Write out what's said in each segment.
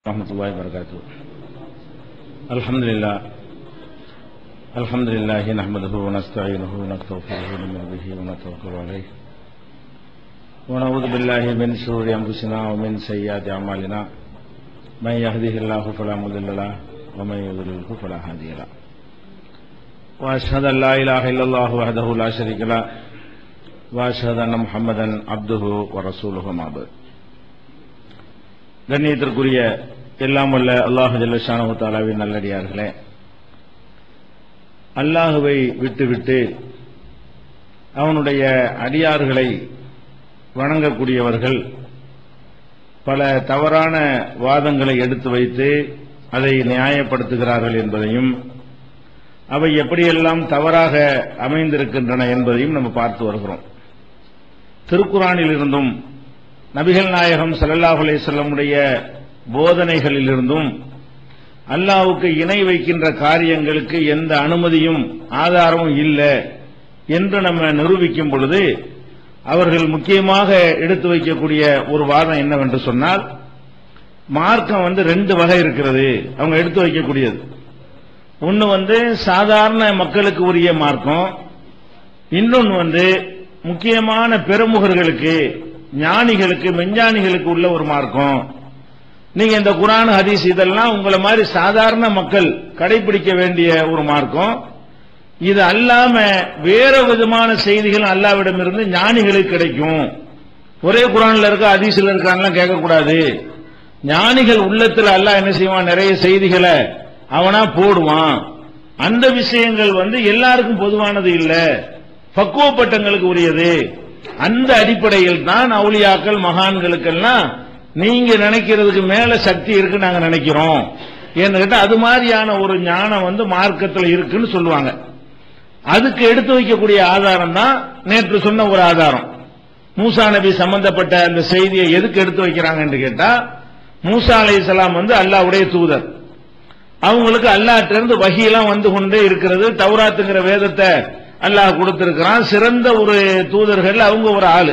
ورحمة الله وبركاته الحمد لله الحمد لله نحمده ونستعينه ونستغفره ونؤمن به ونتوكل عليه ونعوذ بالله من شرور أنفسنا ومن سيئات أعمالنا من يهده الله فلا مضل له ومن يضلله فلا هادي له وأشهد أن لا إله إلا الله وحده لا شريك له وأشهد أن محمدا عبده ورسوله ما بعد கண்ணியத்திற்குரிய எல்லாம் வல்ல அல்லாஹு ஜல்லஷானு தாலாவின் நல்லடியார்களே அல்லாஹுவை விட்டுவிட்டு அவனுடைய அடியார்களை வணங்கக்கூடியவர்கள் பல தவறான வாதங்களை எடுத்து வைத்து அதை நியாயப்படுத்துகிறார்கள் என்பதையும் அவை எப்படியெல்லாம் தவறாக அமைந்திருக்கின்றன என்பதையும் நம்ம பார்த்து வருகிறோம் திருக்குறானில் இருந்தும் நபிகள் நாயகம் ஸல்லல்லாஹு அலைஹி வஸல்லமுடைய போதனைகளிலிருந்தும் அல்லாஹ்வுக்கு இணை வைக்கின்ற காரியங்களுக்கு எந்த அனுமதியும் ஆதாரமும் இல்லை என்று நம்ம நிரூபிக்கும் பொழுது அவர்கள் முக்கியமாக எடுத்து வைக்கக்கூடிய ஒரு வாதம் என்னவென்று சொன்னால் மார்க்கம் வந்து ரெண்டு வகை இருக்கிறது அவங்க எடுத்து வைக்கக்கூடியது ஒன்னு வந்து சாதாரண மக்களுக்கு உரிய மார்க்கம் இன்னொன்னு வந்து முக்கியமான பெருமுகர்களுக்கு ஞானிகளுக்கு மெஞ்ஞானிகளுக்கு உள்ள ஒரு மார்க்கம் நீங்க இந்த குரான் ஹதீஸ் இதெல்லாம் உங்களை மாதிரி சாதாரண மக்கள் கடைபிடிக்க வேண்டிய ஒரு மார்க்கம் இது அல்லாம வேற விதமான செய்திகள் அல்லாவிடம் இருந்து ஞானிகளுக்கு கிடைக்கும் ஒரே குரான்ல இருக்க ஹதீஸ்ல இருக்கான்லாம் கேட்கக்கூடாது ஞானிகள் உள்ளத்துல அல்லாஹ் என்ன செய்வான் நிறைய செய்திகளை அவனா போடுவான் அந்த விஷயங்கள் வந்து எல்லாருக்கும் பொதுவானது இல்ல பக்குவப்பட்டங்களுக்கு உரியது அந்த அடிப்படையில் தான் அவுளியாக்கள் மகான்களுக்கெல்லாம் நீங்க நினைக்கிறதுக்கு மேல சக்தி இருக்கு நாங்க நினைக்கிறோம் ஏன்னு கேட்டா அது மாதிரியான ஒரு ஞானம் வந்து மார்க்கத்தில் இருக்குன்னு சொல்லுவாங்க அதுக்கு எடுத்து வைக்கக்கூடிய ஆதாரம் தான் நேற்று சொன்ன ஒரு ஆதாரம் மூசா நபி சம்பந்தப்பட்ட அந்த செய்தியை எதுக்கு எடுத்து வைக்கிறாங்கன்னு கேட்டா மூசா அலை வந்து அல்லாவுடைய தூதர் அவங்களுக்கு அல்லாட்டிலிருந்து வகையெல்லாம் வந்து கொண்டே இருக்கிறது தௌராத்துங்கிற வேதத்தை அல்லாஹ் கொடுத்திருக்கிறான் சிறந்த ஒரு தூதர்கள் அவங்க ஒரு ஆளு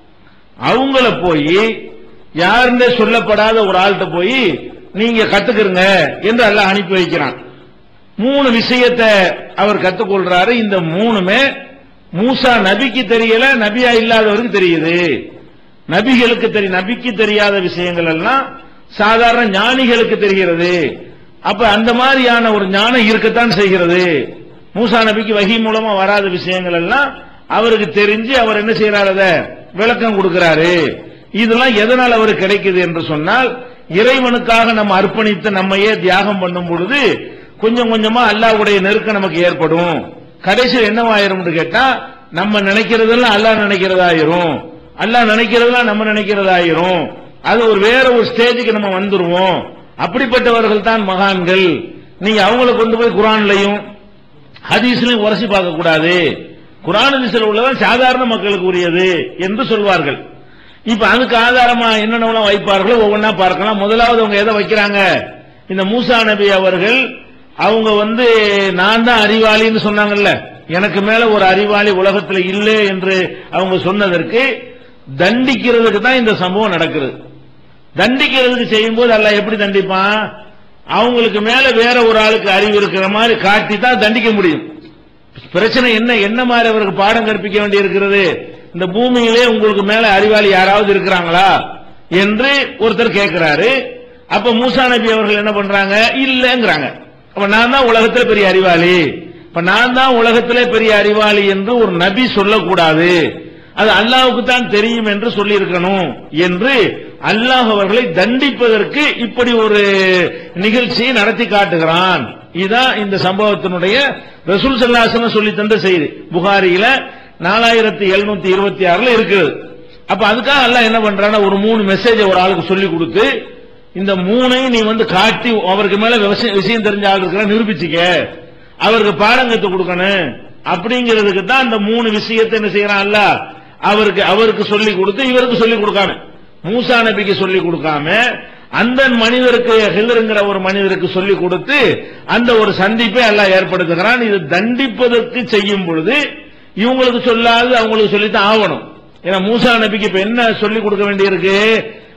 அவங்கள போய் யாருன்னே சொல்லப்படாத ஒரு ஆள்கிட்ட போய் நீங்க கத்துக்கிறங்க என்று அல்லாஹ் அனுப்பி வைக்கிறான் மூணு விஷயத்தை அவர் கத்துக்கொள்றாரு இந்த மூணுமே மூசா நபிக்கு தெரியல நபியா இல்லாதவருக்கு தெரியுது நபிகளுக்கு தெரியும் நபிக்கு தெரியாத விஷயங்கள் எல்லாம் சாதாரண ஞானிகளுக்கு தெரிகிறது அப்ப அந்த மாதிரியான ஒரு ஞானம் இருக்கத்தான் செய்கிறது மூசா நபிக்கு வகி மூலமா வராத விஷயங்கள் எல்லாம் அவருக்கு தெரிஞ்சு அவர் என்ன செய்யறாரு அத விளக்கம் கொடுக்கிறாரு இதெல்லாம் எதனால் அவருக்கு கிடைக்குது என்று சொன்னால் இறைவனுக்காக நம்ம அர்ப்பணித்து நம்மையே தியாகம் பண்ணும் பொழுது கொஞ்சம் கொஞ்சமா அல்லாவுடைய நெருக்கம் நமக்கு ஏற்படும் கடைசியில் என்னவாயிரும் கேட்டா நம்ம நினைக்கிறதெல்லாம் அல்லாஹ் நினைக்கிறதாயிரும் அல்லாஹ் நினைக்கிறதெல்லாம் நம்ம நினைக்கிறதாயிரும் அது ஒரு வேற ஒரு ஸ்டேஜுக்கு நம்ம வந்துருவோம் அப்படிப்பட்டவர்கள் தான் மகான்கள் நீங்க அவங்கள கொண்டு போய் குரான்லையும் ஹதீஸ்லையும் உரசி பார்க்க கூடாது குரான் ஹதீஸ்ல உள்ளதான் சாதாரண மக்களுக்கு உரியது என்று சொல்வார்கள் இப்ப அதுக்கு ஆதாரமா என்னென்ன வைப்பார்களோ ஒவ்வொன்றா பார்க்கலாம் முதலாவது அவங்க எதை வைக்கிறாங்க இந்த மூசா நபி அவர்கள் அவங்க வந்து நான் தான் அறிவாளின்னு சொன்னாங்கல்ல எனக்கு மேல ஒரு அறிவாளி உலகத்தில் இல்லை என்று அவங்க சொன்னதற்கு தண்டிக்கிறதுக்கு தான் இந்த சம்பவம் நடக்கிறது தண்டிக்கிறதுக்கு செய்யும் போது அல்ல எப்படி தண்டிப்பான் அவங்களுக்கு மேல வேற ஒரு ஆளுக்கு அறிவு இருக்கிற மாதிரி காட்டி தான் தண்டிக்க முடியும் பிரச்சனை என்ன என்ன மாதிரி அவருக்கு பாடம் கற்பிக்க வேண்டி இருக்கிறது இந்த பூமியிலே உங்களுக்கு மேல அறிவாளி யாராவது இருக்கிறாங்களா என்று ஒருத்தர் கேட்கிறாரு அப்ப மூசா நபி அவர்கள் என்ன பண்றாங்க இல்லங்கிறாங்க அப்ப நான் தான் உலகத்துல பெரிய அறிவாளி இப்ப நான் தான் உலகத்திலே பெரிய அறிவாளி என்று ஒரு நபி சொல்லக்கூடாது அது அல்லாவுக்கு தான் தெரியும் என்று சொல்லி இருக்கணும் என்று அல்லாஹ் அவர்களை தண்டிப்பதற்கு இப்படி ஒரு நிகழ்ச்சியை நடத்தி காட்டுகிறான் இதுதான் இந்த சம்பவத்தினுடைய ரசூல் சல்லாசன சொல்லி தந்த செய்தி புகாரியில நாலாயிரத்தி எழுநூத்தி இருபத்தி ஆறுல இருக்குது அப்ப அதுக்காக அல்லாஹ் என்ன பண்றான்னா ஒரு மூணு மெசேஜ் ஒரு ஆளுக்கு சொல்லி கொடுத்து இந்த மூணையும் நீ வந்து காட்டி அவருக்கு மேல விஷயம் தெரிஞ்ச ஆள் இருக்கிற நிரூபிச்சுக்க அவருக்கு பாடம் கத்து கொடுக்கணும் அப்படிங்கிறதுக்கு தான் அந்த மூணு விஷயத்தை என்ன செய்யறான் அல்ல அவருக்கு அவருக்கு சொல்லி கொடுத்து இவருக்கு சொல்லி கொடுக்காம மூசா நபிக்கு சொல்லி கொடுக்காம அந்த மனிதருக்கு ஹிலருங்கிற ஒரு மனிதருக்கு சொல்லி கொடுத்து அந்த ஒரு சந்திப்பை எல்லாம் ஏற்படுத்துகிறான் இது தண்டிப்பதற்கு செய்யும் பொழுது இவங்களுக்கு சொல்லாது அவங்களுக்கு சொல்லித்தான் ஆகணும் ஏன்னா மூசா நபிக்கு இப்ப என்ன சொல்லி கொடுக்க வேண்டியிருக்கு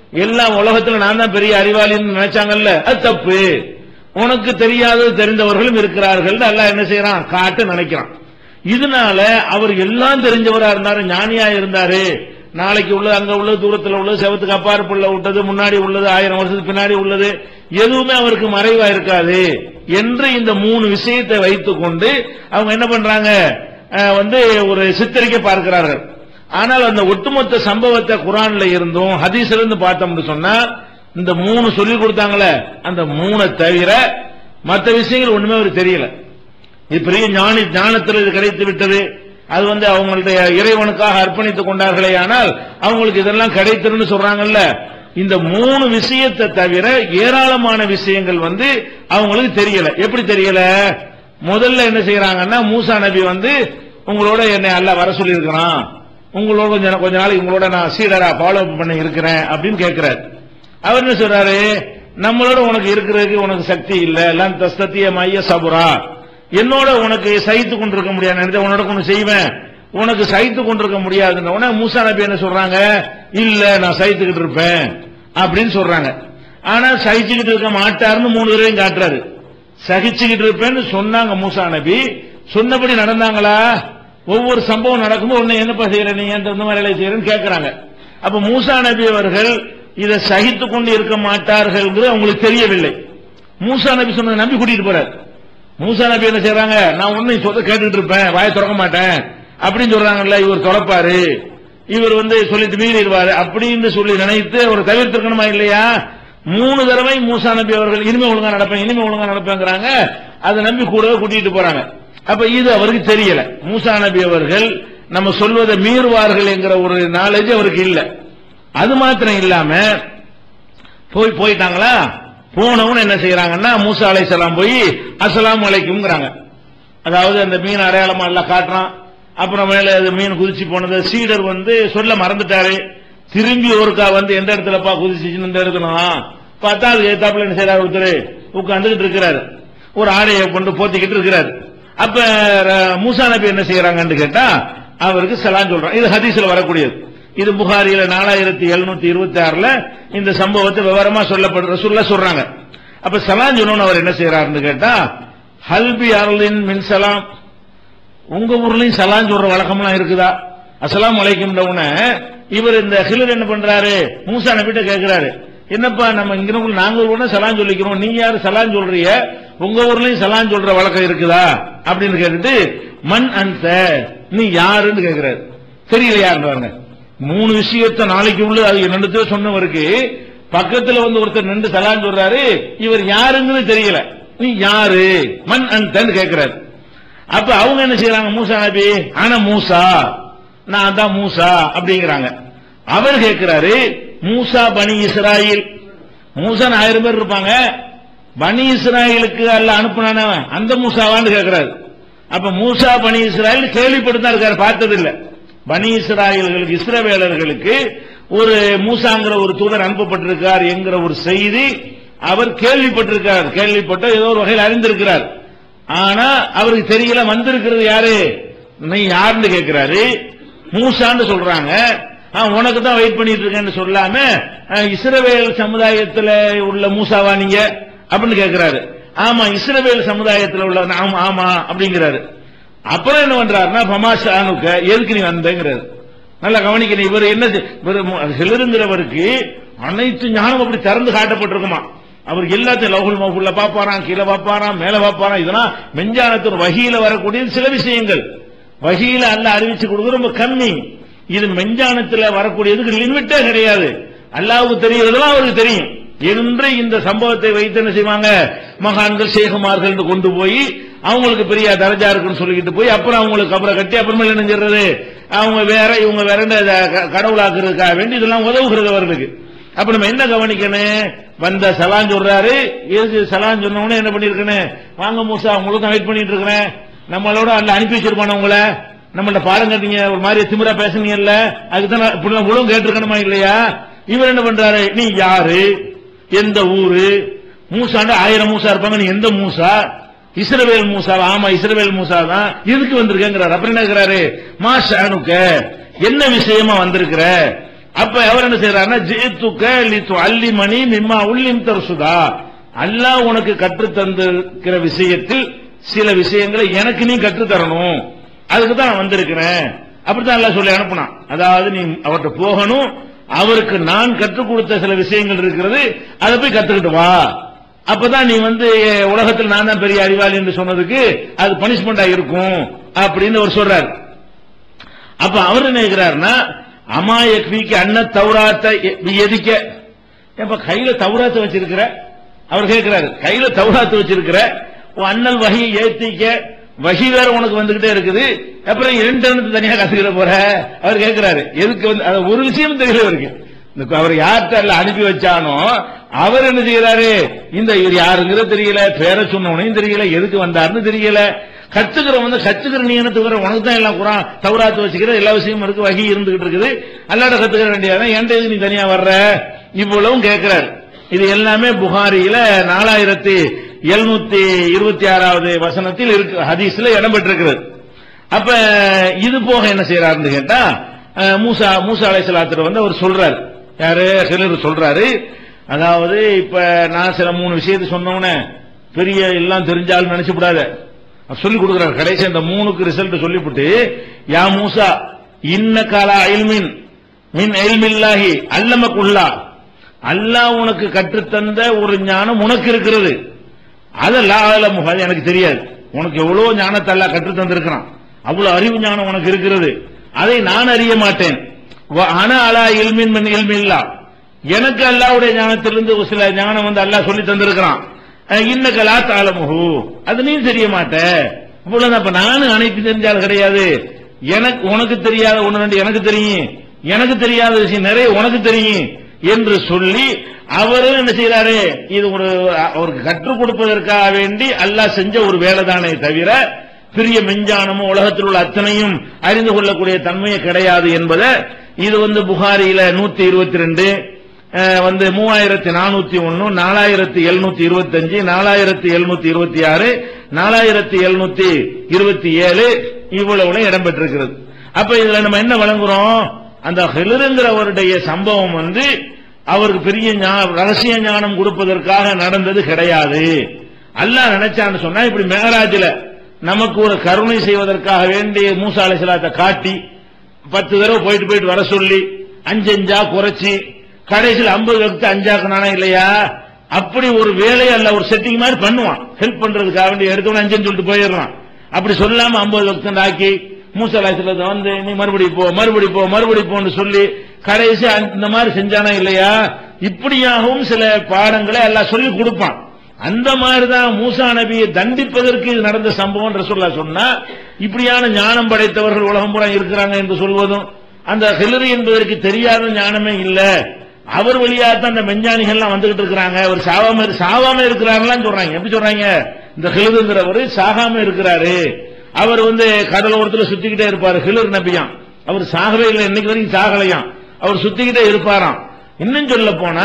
எல்லா உலகத்துல நான் தான் பெரிய அறிவாளின்னு நினைச்சாங்கல்ல அது தப்பு உனக்கு தெரியாதது தெரிந்தவர்களும் இருக்கிறார்கள் அல்லாஹ் என்ன செய்யறான் காட்ட நினைக்கிறான் இதனால அவர் எல்லாம் தெரிஞ்சவரா இருந்தாரு ஞானியா இருந்தாரு நாளைக்கு உள்ளது அங்க உள்ளது தூரத்துல உள்ளது செவத்துக்கு அப்பாற்புள்ள விட்டது முன்னாடி உள்ளது ஆயிரம் வருஷத்துக்கு பின்னாடி உள்ளது எதுவுமே அவருக்கு மறைவா இருக்காது என்று இந்த மூணு விஷயத்தை வைத்துக் கொண்டு அவங்க என்ன பண்றாங்க அஹ், வந்து ஒரு சித்தரிக்க பார்க்கிறார்கள் ஆனால் அந்த ஒட்டுமொத்த சம்பவத்தை குரான்ல இருந்தும் ஹதீஸ்ல இருந்து பார்த்தோம்னு சொன்னா இந்த மூணு சொல்லி கொடுத்தாங்களே அந்த மூணை தவிர மற்ற விஷயங்கள் ஒண்ணுமே அவருக்கு தெரியல இது பெரிய ஞானி ஞானத்தில் இது கிடைத்து விட்டது அது வந்து அவங்களுடைய இறைவனுக்காக அர்ப்பணித்துக் கொண்டார்களே ஆனால் அவங்களுக்கு இதெல்லாம் கிடைத்திருன்னு சொல்றாங்கல்ல இந்த மூணு விஷயத்தை தவிர ஏராளமான விஷயங்கள் வந்து அவங்களுக்கு தெரியல எப்படி தெரியல முதல்ல என்ன செய்யறாங்கன்னா மூசா நபி வந்து உங்களோட என்னை அல்லாஹ் வர சொல்லி இருக்கிறான் உங்களோட கொஞ்ச கொஞ்ச நாளைக்கு உங்களோட நான் சீடரா ஃபாலோ பண்ண இருக்கிறேன் அப்படின்னு கேட்கிறாரு அவர் என்ன சொல்றாரு நம்மளோட உனக்கு இருக்கிறதுக்கு உனக்கு சக்தி இல்ல எல்லாம் தஸ்தத்திய மைய சபுரா என்னோட உனக்கு சகித்து கொண்டிருக்க முடியாது நினைச்சா உன்னோட ஒண்ணு செய்வேன் உனக்கு சகித்து கொண்டிருக்க முடியாதுன்ற உடனே மூசா நபி என்ன சொல்றாங்க இல்ல நான் சகித்துக்கிட்டு இருப்பேன் அப்படின்னு சொல்றாங்க ஆனா சகிச்சுக்கிட்டு இருக்க மாட்டாருன்னு மூணு தடவையும் காட்டுறாரு சகிச்சுக்கிட்டு இருப்பேன்னு சொன்னாங்க மூசா நபி சொன்னபடி நடந்தாங்களா ஒவ்வொரு சம்பவம் நடக்கும்போது உன்னை என்னப்பா செய்யற நீ எந்த இந்த மாதிரி வேலையை செய்யறேன்னு கேட்கறாங்க அப்ப மூசா நபி அவர்கள் இதை சகித்துக் கொண்டு இருக்க மாட்டார்கள் அவங்களுக்கு தெரியவில்லை மூசா நபி சொன்னதை நம்பி கூட்டிட்டு போறாரு மூசா நபி என்ன செய்றாங்க நான் ஒன்னும் சொல்ல கேட்டுட்டு இருப்பேன் வாயை திறக்க மாட்டேன் அப்படின்னு சொல்றாங்கல்ல இவர் தொடப்பாரு இவர் வந்து சொல்லிட்டு மீறிடுவாரு அப்படின்னு சொல்லி நினைத்து அவர் தவிர்த்திருக்கணுமா இல்லையா மூணு தடவை மூசா நபி அவர்கள் இனிமே ஒழுங்கா நடப்பேன் இனிமே ஒழுங்கா நடப்பேங்கிறாங்க அதை நம்பி கூடவே கூட்டிட்டு போறாங்க அப்ப இது அவருக்கு தெரியல மூசா நபி அவர்கள் நம்ம சொல்வதை மீறுவார்கள் என்கிற ஒரு நாலேஜ் அவருக்கு இல்ல அது மாத்திரம் இல்லாம போய் போயிட்டாங்களா போனவன் என்ன செய்யறாங்கன்னா மூசா அலைசலாம் போய் அஸ்ஸலாமு அலைக்கும்ங்கிறாங்க அதாவது அந்த மீன் அடையாளமா எல்லாம் காட்டுறான் அப்புறம் மேல அது மீன் குதிச்சு போனது சீடர் வந்து சொல்ல மறந்துட்டாரு திரும்பி ஒருக்கா வந்து எந்த இடத்துலப்பா குதிச்சுன்னு இந்த இருக்கணும் பார்த்தா அது ஏத்தாப்புல என்ன செய்யறாரு ஒருத்தர் உட்கார்ந்துகிட்டு இருக்கிறாரு ஒரு ஆடையை கொண்டு போத்திக்கிட்டு இருக்கிறாரு அப்ப ர- மூசா நபி என்ன செய்யறாங்கன்னு கேட்டா அவருக்கு சலான் சொல்றான் இது ஹதீஸ்ல வரக்கூடியது இது புகாரியில நாலாயிரத்தி எழுநூத்தி இருபத்தி ஆறுல இந்த சம்பவத்தை விவரமா சொல்லப்படுற சொல்ல சொல்றாங்க அப்ப சலான் சொன்னோன்னு அவர் என்ன செய்யறாருன்னு கேட்டா ஹல்பி அருளின் மின் சலாம் உங்க ஊர்லயும் சலான் சொல்ற வழக்கம்லாம் இருக்குதா அஸ்ஸலாமு அலைக்கும் உடனே இவர் இந்த ஹிலர் என்ன பண்றாரு மூசா நபிட்ட கேக்குறாரு என்னப்பா நம்ம இங்க நாங்க கூட சலான் சொல்லிக்கிறோம் நீ யாரு சலான் சொல்றீங்க உங்க ஊர்லயும் சலான் சொல்ற வழக்கம் இருக்குதா அப்படின்னு கேட்டுட்டு மண் அந்த நீ யாருன்னு கேக்குறாரு தெரியலையான்றாங்க மூணு விஷயத்த நாளைக்கு உள்ள அது என்னென்னத்தையோ சொன்னவருக்கு பக்கத்துல வந்து ஒருத்தர் நின்று சலான் சொல்றாரு இவர் யாருன்னு தெரியல நீ யாரு மண் அந்தன்னு கேக்குறாரு அப்ப அவங்க என்ன செய்யறாங்க மூசா நபி ஆனா மூசா நான் தான் மூசா அப்படிங்கிறாங்க அவர் கேட்கிறாரு மூசா பனி இஸ்ராயில் மூசா ஆயிரம் பேர் இருப்பாங்க பனி இஸ்ராயலுக்கு அல்ல அனுப்புனானவன் அந்த மூசாவான்னு கேட்கிறாரு அப்ப மூசா பனி இஸ்ராயல் கேள்விப்பட்டு இருக்காரு பார்த்தது இல்ல பனி இஸ்ராயல்களுக்கு இஸ்ரவேலர்களுக்கு ஒரு மூசாங்கிற ஒரு தூதர் அனுப்பப்பட்டிருக்கார் என்கிற ஒரு செய்தி அவர் கேள்விப்பட்டிருக்கார் கேள்விப்பட்ட ஏதோ ஒரு வகையில் அறிந்திருக்கிறார் ஆனா அவருக்கு தெரியல வந்திருக்கிறது யாரு நீ யாருன்னு கேட்கிறாரு மூசான்னு சொல்றாங்க ஆ, உனக்கு தான் வெயிட் பண்ணிட்டு இருக்கேன்னு சொல்லாம ஆ, இஸ்ரவேல் சமுதாயத்துல உள்ள மூசாவா நீங்க அப்படின்னு கேட்கிறாரு ஆமா இஸ்ரவேல் சமுதாயத்துல உள்ள ஆமா ஆமா அப்படிங்கிறாரு அப்புறம் என்ன பண்றாருன்னா பமாஷானுக்க எதுக்கு நீ வந்தங்கிறாரு நல்லா கவனிக்கணும் இவர் என்ன செய்- இவர் மு- ஹிலருங்கிறவருக்கு அனைத்து ஞானம் அப்படி திறந்து காட்டப்பட்டிருக்குமா அவர் எல்லாத்தையும் லவுல் மவுல பாப்பாராம் கீழே பாப்பாராம் மேல பாப்பாராம் இதெல்லாம் மெஞ்ஞானத்தின் வகையில வரக்கூடிய சில விஷயங்கள் வகையில அல்ல அறிவிச்சு கொடுக்க ரொம்ப கம்மி இது மெஞ்ஞானத்துல வரக்கூடியதுக்கு லிமிட்டே கிடையாது அல்லாவுக்கு தெரியறதெல்லாம் அவருக்கு தெரியும் என்று இந்த சம்பவத்தை வைத்து என்ன செய்வாங்க மகான்கள் சேகுமார்கள் என்று கொண்டு போய் அவங்களுக்கு பெரிய தரஜா இருக்குன்னு சொல்லிக்கிட்டு போய் அப்புறம் அவங்களுக்கு அப்புறம் கட்டி அப்புறமேல என்ன செய்யறது அவங்க வேற இவங்க வேற கடவுளாக்குறதுக்காக வேண்டி இதெல்லாம் உதவுகிறது அவர்களுக்கு அப்ப நம்ம என்ன கவனிக்கணும் வந்த சலான் சொல்றாரு எதுக்கு சலான் சொன்ன உடனே என்ன பண்ணிருக்கணும் வாங்க மூசா உங்களுக்கு வெயிட் பண்ணிட்டு இருக்கிறேன் நம்மளோட அல்ல அனுப்பி வச்சிருப்பான உங்களை நம்மள்ட்ட பாருங்க நீங்க ஒரு மாதிரி திமிரா பேசுனீங்கல்ல அதுக்கு தான் இப்படி உங்களும் கேட்டிருக்கணுமா இல்லையா இவர் என்ன பண்றாரு நீ யாரு எந்த ஊரு மூசாண்டு ஆயிரம் மூசா இருப்பாங்க நீ எந்த மூசா இஸ்ரவேல் மூசா ஆமா இஸ்ரவேல் மூசா தான் எதுக்கு வந்திருக்கேங்கிறார் அப்புறம் என்ன இருக்கிறாரு மா ஷானுக்க என்ன விஷயமா வந்திருக்கிற அப்ப அவர் என்ன செய்யறாருன்னா ஜெயித்துக்க லித்து அல்லி மணி மிம்மா உள்ளிம் தரசுதா அல்லாஹ் உனக்கு கற்றுத் தந்திருக்கிற விஷயத்தில் சில விஷயங்களை எனக்கு நீ கற்றுத் தரணும் அதுக்கு தான் நான் வந்திருக்கிறேன் அப்படித்தான் அல்லாஹ் சொல்லி அனுப்புனான் அதாவது நீ அவர்கிட்ட போகணும் அவருக்கு நான் கற்றுக் கொடுத்த சில விஷயங்கள் இருக்கிறது அதை போய் கத்துக்கிட்டு வா அப்பதான் நீ வந்து உலகத்தில் நான் தான் பெரிய அறிவாளி என்று சொன்னதுக்கு அது பனிஷ்மெண்டா இருக்கும் அப்படின்னு அவர் சொல்றாரு அப்ப அவர் என்ன இருக்கிறாருன்னா அமாயக்விக்கு அன்ன தௌராத்தை எதிக்க இப்ப கையில தௌராத்தை வச்சிருக்கிற அவர் கேட்கிறாரு கையில தௌராத்து வச்சிருக்கிற உன் அண்ணல் வகையை ஏத்திக்க வகி வேற உனக்கு வந்துகிட்டே இருக்குது அப்புறம் இரண்டு எண்ணத்து தனியா கத்துக்கிற போற அவர் கேட்கிறாரு எதுக்கு வந்து அது ஒரு விஷயம் தெரியல இருக்கு இந்த அவர் யார்கிட்ட எல்லாம் அனுப்பி வச்சானோ அவர் என்ன செய்யறாரு இந்த இவர் யாருங்கிறது தெரியல பேரை சொன்னவனையும் தெரியல எதுக்கு வந்தாருன்னு தெரியல கத்துக்கிற வந்து கத்துக்கிற நீ என்ன தவிர உனக்கு தான் எல்லாம் குரான் தௌராத்து வச்சுக்கிற எல்லா விஷயமும் இருக்கு வகி இருந்துகிட்டு இருக்குது அல்லாட கத்துக்கிற வேண்டியதான் என்கிட்ட எதுக்கு நீ தனியா வர்ற இவ்வளவும் கேட்கிறாரு இது எல்லாமே புகாரியில நாலாயிரத்தி எழுநூத்தி இருபத்தி ஆறாவது வசனத்தில் இருக்கு ஹதீஸ்ல இடம் பெற்றிருக்கிறது அப்ப இது போக என்ன செய்யறாருன்னு கேட்டா அஹ், மூசா மூசா அலைசலாத்திர வந்து அவர் சொல்றாரு யாரு ஹிலர் சொல்றாரு அதாவது இப்ப நான் சில மூணு விஷயத்தை சொன்னோன்னே பெரிய எல்லாம் தெரிஞ்சாலும் நினைச்சு விடாத சொல்லி கொடுக்கிறார் கடைசி அந்த மூணுக்கு ரிசல்ட் சொல்லிவிட்டு யா மூசா இன்ன காலா இல்மின் மின் எல்மில்லாஹி அல்லமக்குல்லா அல்லாஹ் உனக்கு கற்றுத்தந்த ஒரு ஞானம் உனக்கு இருக்கிறது அதெல்லாம் அது எனக்கு தெரியாது உனக்கு எவ்வளவு ஞானத்தை அல்லாஹ் கற்றுத் தந்திருக்கிறான் அவ்வளவு அறிவு ஞானம் உனக்கு இருக்கிறது அதை நான் அறிய மாட்டேன் வ- அன அலா இல்மின் மின் இல்மில்லா எனக்கு அல்லாவுடைய ஞானத்திலிருந்து ஒரு சில ஞானம் வந்து அல்லாஹ் சொல்லி தந்திருக்கிறான் அஹ் இன்னக்க லா தாலமுஹு அது நீ தெரிய மாட்ட இவ்வளவுதான் அப்ப நானும் அனைத்து தெரிஞ்சாலும் கிடையாது எனக்கு உனக்கு தெரியாத ஒண்ணு ரெண்டு எனக்கு தெரியும் எனக்கு தெரியாத விஷயம் நிறைய உனக்கு தெரியும் என்று சொல்லி அவரும் என்ன செய்யறாரு இது ஒரு அவருக்கு கற்றுக் கொடுப்பதற்காக வேண்டி அல்லாஹ் செஞ்ச ஒரு வேலைதானே தவிர பெரிய மெஞ்ஞானமும் உலகத்தில் உள்ள அத்தனையும் அறிந்து கொள்ளக்கூடிய தன்மையே கிடையாது என்பதை இது வந்து புகாரியில நூத்தி இருபத்தி ரெண்டு வந்து மூவாயிரத்தி நானூத்தி ஒன்னு நாலாயிரத்தி எழுநூத்தி இருபத்தஞ்சு நாலாயிரத்தி எழுநூத்தி இருபத்தி ஆறு நாலாயிரத்தி எழுநூத்தி இருபத்தி ஏழு இவ்வளவு இடம்பெற்றிருக்கிறது அப்ப இதுல நம்ம என்ன வழங்குறோம் அந்த ஹெலுருங்கிறவருடைய சம்பவம் வந்து அவருக்கு பெரிய ஞா- ரகசிய ஞானம் கொடுப்பதற்காக நடந்தது கிடையாது அல்லாஹ் நினைச்சான்னு சொன்னா இப்படி மேகராஜில நமக்கு ஒரு கருணை செய்வதற்காக வேண்டிய மூசா அலைசலாத்தை காட்டி பத்து தடவை போயிட்டு போயிட்டு வர சொல்லி அஞ்சு அஞ்சா குறைச்சி கடைசியில் ஐம்பது வகுத்து அஞ்சாக்குனானா இல்லையா அப்படி ஒரு வேலையை அல்ல ஒரு செட்டிங் மாதிரி பண்ணுவான் ஹெல்ப் பண்றதுக்காக வேண்டி எடுத்தவன அஞ்சுன்னு சொல்லிட்டு போயிடுறான் அப்படி சொல்லாம ஐம்பது வகுத்து ஆக்கி மூசலாசலத்தை வந்து நீ மறுபடி போ மறுபடி போ மறுபடி போன்னு சொல்லி கடைசி அந்த- இந்த மாதிரி செஞ்சானா இல்லையா இப்படியாகவும் சில பாடங்களை எல்லாம் சொல்லி கொடுப்பான் அந்த மாதிரி தான் மூசா நபியை தண்டிப்பதற்கு இது நடந்த சம்பவம் ரசூல்லா சொன்னா இப்படியான ஞானம் படைத்தவர்கள் உலகம் பூரா இருக்கிறாங்க என்று சொல்வதும் அந்த ஹிலரி என்பதற்கு தெரியாத ஞானமே இல்ல அவர் வழியா தான் அந்த மெஞ்ஞானிகள்லாம் வந்துகிட்டு இருக்கிறாங்க அவர் சாவாம சாவாம இருக்கிறாங்களான்னு சொல்றாங்க எப்படி சொல்றாங்க இந்த ஹிலருங்கிறவர் சாகாம இருக்கிறாரு அவர் வந்து கடலோரத்துல சுத்திக்கிட்டே இருப்பாரு ஹிலர் நபியாம் அவர் சாகவே இல்லை இன்னைக்கு வரைக்கும் சாகலையாம் அவர் சுத்திக்கிட்டே இருப்பாராம் இன்னும் சொல்ல போனா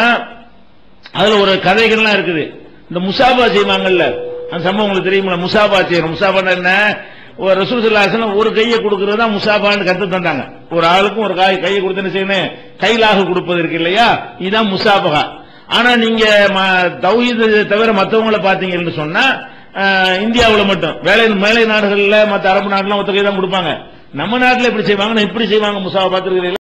அதுல ஒரு கதைகள்லாம் இருக்குது இந்த முசாபா செய்வாங்கல்ல அந்த சம்பவம் உங்களுக்கு தெரியுமா முசாபா செய்யணும் முசாபான்னா என்ன ஒரு ரசூல் சல்லாஹம் ஒரு கையை கொடுக்கறது தான் முசாபான்னு கத்து தந்தாங்க ஒரு ஆளுக்கும் ஒரு காய் கையை கொடுத்து என்ன செய்யணும் கைலாக கொடுப்பது இருக்கு இல்லையா இதுதான் முசாபகா ஆனா நீங்க ம- தௌஹீது தவிர மத்தவங்கள பாத்தீங்கன்னு சொன்னா அஹ், இந்தியாவுல மட்டும் வேலை மேலை நாடுகள்ல மத்த அரபு நாடுலாம் ஒத்த கை தான் கொடுப்பாங்க நம்ம நாட்டுல இப்படி செய்வாங்க இப்படி செய்வாங்க முசாபா பார்த்துருக்கீங்க